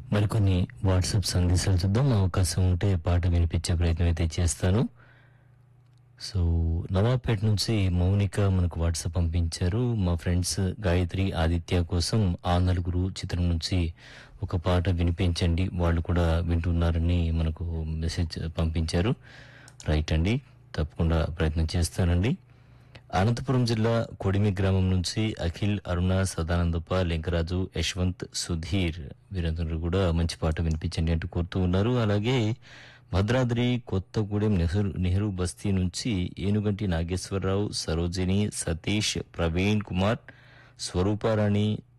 మరికొన్ని వాట్సాప్ సందేశాలు చూద్దాం అవకాశం ఉంటే పాట వినిపించే ప్రయత్నం అయితే చేస్తాను సో నవాపేట నుంచి మౌనిక మనకు వాట్సాప్ పంపించారు మా ఫ్రెండ్స్ గాయత్రి ఆదిత్య కోసం ఆ నలుగురు చిత్రం నుంచి ఒక పాట వినిపించండి వాళ్ళు కూడా వింటున్నారని మనకు మెసేజ్ పంపించారు రైట్ అండి తప్పకుండా ప్రయత్నం చేస్తానండి అనంతపురం జిల్లా కొడిమి గ్రామం నుంచి అఖిల్ అరుణ సదానందప్ప లింకరాజు యశ్వంత్ సుధీర్ వీరందరూ కూడా మంచి పాట వినిపించండి అంటూ కోరుతూ ఉన్నారు అలాగే భద్రాద్రి కొత్తగూడెం నెహ్రూ నెహ్రూ బస్తీ నుంచి ఏనుగంటి నాగేశ్వరరావు సరోజిని సతీష్ ప్రవీణ్ కుమార్ స్వరూపారాణి